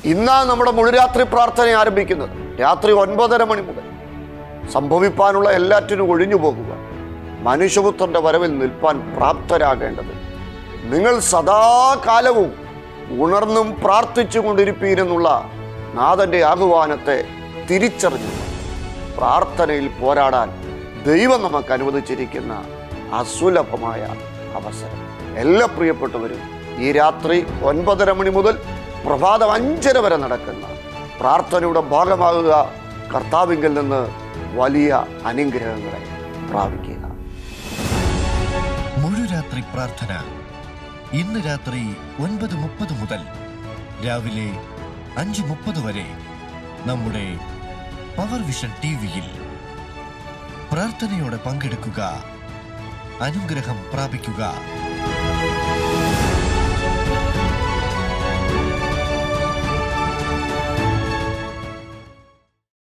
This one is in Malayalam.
ഇന്നാണ് നമ്മുടെ മുഴുരാത്രി പ്രാർത്ഥന ആരംഭിക്കുന്നത് രാത്രി ഒൻപതര മണി മുതൽ സംഭവിപ്പാനുള്ള എല്ലാറ്റിനും ഒഴിഞ്ഞു പോകുക മനുഷ്യപുത്രന്റെ വരവിൽ നിൽപ്പാൻ പ്രാപ്തരാകേണ്ടത് നിങ്ങൾ സദാകാലവും ഉണർന്നും പ്രാർത്ഥിച്ചു കൊണ്ടിരിപ്പീരെന്നുള്ള നാഥന്റെ ആഹ്വാനത്തെ തിരിച്ചറിഞ്ഞു പ്രാർത്ഥനയിൽ പോരാടാൻ ദൈവം നമുക്ക് അനുവദിച്ചിരിക്കുന്ന അസുലഭമായ അവസരം എല്ലാ പ്രിയപ്പെട്ടവരും ഈ രാത്രി ഒൻപതര മണി മുതൽ പ്രഭാതം അഞ്ചര വരെ നടക്കുന്ന പ്രാർത്ഥനയുടെ ഭാഗമാകുക കർത്താവിങ്കിൽ നിന്ന് വലിയ അനുഗ്രഹങ്ങളെ പ്രാപിക്കുക മുഴുരാത്രി പ്രാർത്ഥന ഇന്ന് രാത്രി ഒൻപത് മുപ്പത് മുതൽ രാവിലെ അഞ്ച് മുപ്പത് വരെ നമ്മുടെ പവർ വിഷൻ ടി വിയിൽ പ്രാർത്ഥനയോടെ പങ്കെടുക്കുക അനുഗ്രഹം പ്രാപിക്കുക